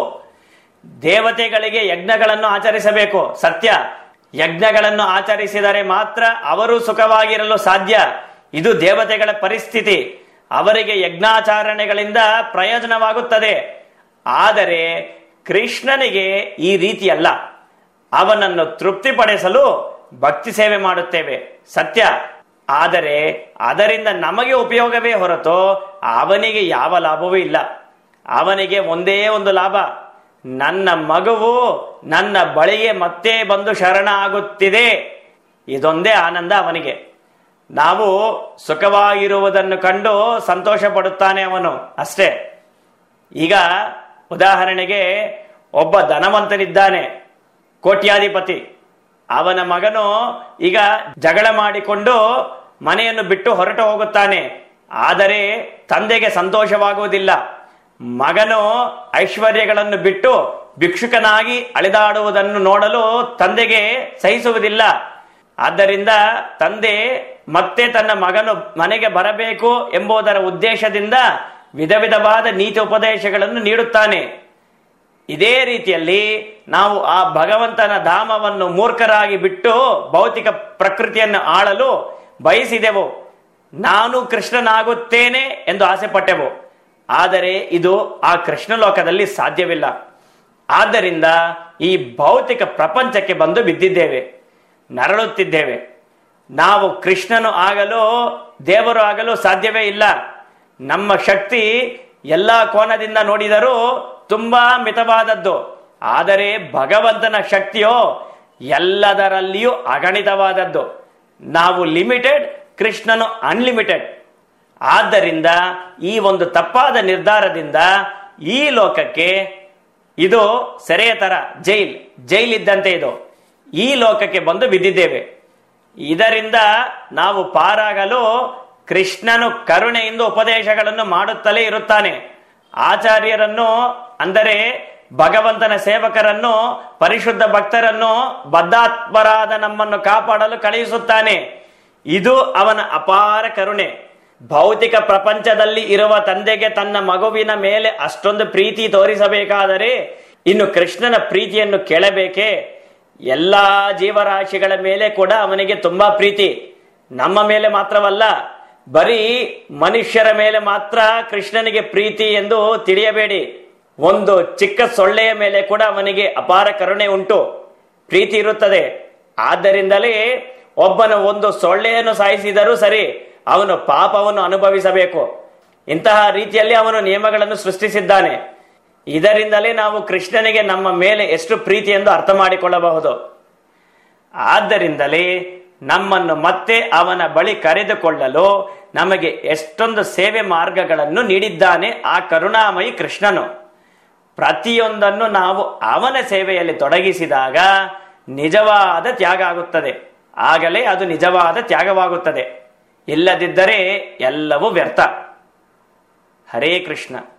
ದೇವತೆಗಳಿಗೆ ಯಜ್ಞಗಳನ್ನು ಆಚರಿಸಬೇಕು ಸತ್ಯ ಯಜ್ಞಗಳನ್ನು ಆಚರಿಸಿದರೆ ಮಾತ್ರ ಅವರು ಸುಖವಾಗಿರಲು ಸಾಧ್ಯ ಇದು ದೇವತೆಗಳ ಪರಿಸ್ಥಿತಿ ಅವರಿಗೆ ಯಜ್ಞಾಚರಣೆಗಳಿಂದ ಪ್ರಯೋಜನವಾಗುತ್ತದೆ ಆದರೆ ಕೃಷ್ಣನಿಗೆ ಈ ರೀತಿಯಲ್ಲ ಅವನನ್ನು ತೃಪ್ತಿಪಡಿಸಲು ಭಕ್ತಿ ಸೇವೆ ಮಾಡುತ್ತೇವೆ ಸತ್ಯ ಆದರೆ ಅದರಿಂದ ನಮಗೆ ಉಪಯೋಗವೇ ಹೊರತು ಅವನಿಗೆ ಯಾವ ಲಾಭವೂ ಇಲ್ಲ ಅವನಿಗೆ ಒಂದೇ ಒಂದು ಲಾಭ ನನ್ನ ಮಗುವು ನನ್ನ ಬಳಿಗೆ ಮತ್ತೆ ಬಂದು ಶರಣ ಆಗುತ್ತಿದೆ ಇದೊಂದೇ ಆನಂದ ಅವನಿಗೆ ನಾವು ಸುಖವಾಗಿರುವುದನ್ನು ಕಂಡು ಸಂತೋಷ ಪಡುತ್ತಾನೆ ಅವನು ಅಷ್ಟೇ ಈಗ ಉದಾಹರಣೆಗೆ ಒಬ್ಬ ಧನವಂತನಿದ್ದಾನೆ ಕೋಟ್ಯಾಧಿಪತಿ ಅವನ ಮಗನು ಈಗ ಜಗಳ ಮಾಡಿಕೊಂಡು ಮನೆಯನ್ನು ಬಿಟ್ಟು ಹೊರಟು ಹೋಗುತ್ತಾನೆ ಆದರೆ ತಂದೆಗೆ ಸಂತೋಷವಾಗುವುದಿಲ್ಲ ಮಗನು ಐಶ್ವರ್ಯಗಳನ್ನು ಬಿಟ್ಟು ಭಿಕ್ಷುಕನಾಗಿ ಅಳಿದಾಡುವುದನ್ನು ನೋಡಲು ತಂದೆಗೆ ಸಹಿಸುವುದಿಲ್ಲ ಆದ್ದರಿಂದ ತಂದೆ ಮತ್ತೆ ತನ್ನ ಮಗನು ಮನೆಗೆ ಬರಬೇಕು ಎಂಬುದರ ಉದ್ದೇಶದಿಂದ ವಿಧ ವಿಧವಾದ ನೀತಿ ಉಪದೇಶಗಳನ್ನು ನೀಡುತ್ತಾನೆ ಇದೇ ರೀತಿಯಲ್ಲಿ ನಾವು ಆ ಭಗವಂತನ ಧಾಮವನ್ನು ಮೂರ್ಖರಾಗಿ ಬಿಟ್ಟು ಭೌತಿಕ ಪ್ರಕೃತಿಯನ್ನು ಆಳಲು ಬಯಸಿದೆವು ನಾನು ಕೃಷ್ಣನಾಗುತ್ತೇನೆ ಎಂದು ಆಸೆ ಪಟ್ಟೆವು ಆದರೆ ಇದು ಆ ಕೃಷ್ಣ ಲೋಕದಲ್ಲಿ ಸಾಧ್ಯವಿಲ್ಲ ಆದ್ದರಿಂದ ಈ ಭೌತಿಕ ಪ್ರಪಂಚಕ್ಕೆ ಬಂದು ಬಿದ್ದಿದ್ದೇವೆ ನರಳುತ್ತಿದ್ದೇವೆ ನಾವು ಕೃಷ್ಣನು ಆಗಲು ದೇವರು ಆಗಲು ಸಾಧ್ಯವೇ ಇಲ್ಲ ನಮ್ಮ ಶಕ್ತಿ ಎಲ್ಲ ಕೋನದಿಂದ ನೋಡಿದರೂ ತುಂಬಾ ಮಿತವಾದದ್ದು ಆದರೆ ಭಗವಂತನ ಶಕ್ತಿಯೋ ಎಲ್ಲದರಲ್ಲಿಯೂ ಅಗಣಿತವಾದದ್ದು ನಾವು ಲಿಮಿಟೆಡ್ ಕೃಷ್ಣನು ಅನ್ಲಿಮಿಟೆಡ್ ಆದ್ದರಿಂದ ಈ ಒಂದು ತಪ್ಪಾದ ನಿರ್ಧಾರದಿಂದ ಈ ಲೋಕಕ್ಕೆ ಇದು ಸೆರೆಯ ತರ ಜೈಲ್ ಜೈಲ್ ಇದ್ದಂತೆ ಇದು ಈ ಲೋಕಕ್ಕೆ ಬಂದು ಬಿದ್ದಿದ್ದೇವೆ ಇದರಿಂದ ನಾವು ಪಾರಾಗಲು ಕೃಷ್ಣನು ಕರುಣೆಯಿಂದ ಉಪದೇಶಗಳನ್ನು ಮಾಡುತ್ತಲೇ ಇರುತ್ತಾನೆ ಆಚಾರ್ಯರನ್ನು ಅಂದರೆ ಭಗವಂತನ ಸೇವಕರನ್ನು ಪರಿಶುದ್ಧ ಭಕ್ತರನ್ನು ಬದ್ಧಾತ್ಮರಾದ ನಮ್ಮನ್ನು ಕಾಪಾಡಲು ಕಳುಹಿಸುತ್ತಾನೆ ಇದು ಅವನ ಅಪಾರ ಕರುಣೆ ಭೌತಿಕ ಪ್ರಪಂಚದಲ್ಲಿ ಇರುವ ತಂದೆಗೆ ತನ್ನ ಮಗುವಿನ ಮೇಲೆ ಅಷ್ಟೊಂದು ಪ್ರೀತಿ ತೋರಿಸಬೇಕಾದರೆ ಇನ್ನು ಕೃಷ್ಣನ ಪ್ರೀತಿಯನ್ನು ಕೇಳಬೇಕೇ ಎಲ್ಲಾ ಜೀವರಾಶಿಗಳ ಮೇಲೆ ಕೂಡ ಅವನಿಗೆ ತುಂಬಾ ಪ್ರೀತಿ ನಮ್ಮ ಮೇಲೆ ಮಾತ್ರವಲ್ಲ ಬರೀ ಮನುಷ್ಯರ ಮೇಲೆ ಮಾತ್ರ ಕೃಷ್ಣನಿಗೆ ಪ್ರೀತಿ ಎಂದು ತಿಳಿಯಬೇಡಿ ಒಂದು ಚಿಕ್ಕ ಸೊಳ್ಳೆಯ ಮೇಲೆ ಕೂಡ ಅವನಿಗೆ ಅಪಾರ ಕರುಣೆ ಉಂಟು ಪ್ರೀತಿ ಇರುತ್ತದೆ ಆದ್ದರಿಂದಲೇ ಒಬ್ಬನ ಒಂದು ಸೊಳ್ಳೆಯನ್ನು ಸಾಯಿಸಿದರೂ ಸರಿ ಅವನು ಪಾಪವನ್ನು ಅನುಭವಿಸಬೇಕು ಇಂತಹ ರೀತಿಯಲ್ಲಿ ಅವನು ನಿಯಮಗಳನ್ನು ಸೃಷ್ಟಿಸಿದ್ದಾನೆ ಇದರಿಂದಲೇ ನಾವು ಕೃಷ್ಣನಿಗೆ ನಮ್ಮ ಮೇಲೆ ಎಷ್ಟು ಪ್ರೀತಿ ಎಂದು ಅರ್ಥ ಮಾಡಿಕೊಳ್ಳಬಹುದು ಆದ್ದರಿಂದಲೇ ನಮ್ಮನ್ನು ಮತ್ತೆ ಅವನ ಬಳಿ ಕರೆದುಕೊಳ್ಳಲು ನಮಗೆ ಎಷ್ಟೊಂದು ಸೇವೆ ಮಾರ್ಗಗಳನ್ನು ನೀಡಿದ್ದಾನೆ ಆ ಕರುಣಾಮಯಿ ಕೃಷ್ಣನು ಪ್ರತಿಯೊಂದನ್ನು ನಾವು ಅವನ ಸೇವೆಯಲ್ಲಿ ತೊಡಗಿಸಿದಾಗ ನಿಜವಾದ ತ್ಯಾಗ ಆಗುತ್ತದೆ ಆಗಲೇ ಅದು ನಿಜವಾದ ತ್ಯಾಗವಾಗುತ್ತದೆ ಇಲ್ಲದಿದ್ದರೆ ಎಲ್ಲವೂ ವ್ಯರ್ಥ ಹರೇ ಕೃಷ್ಣ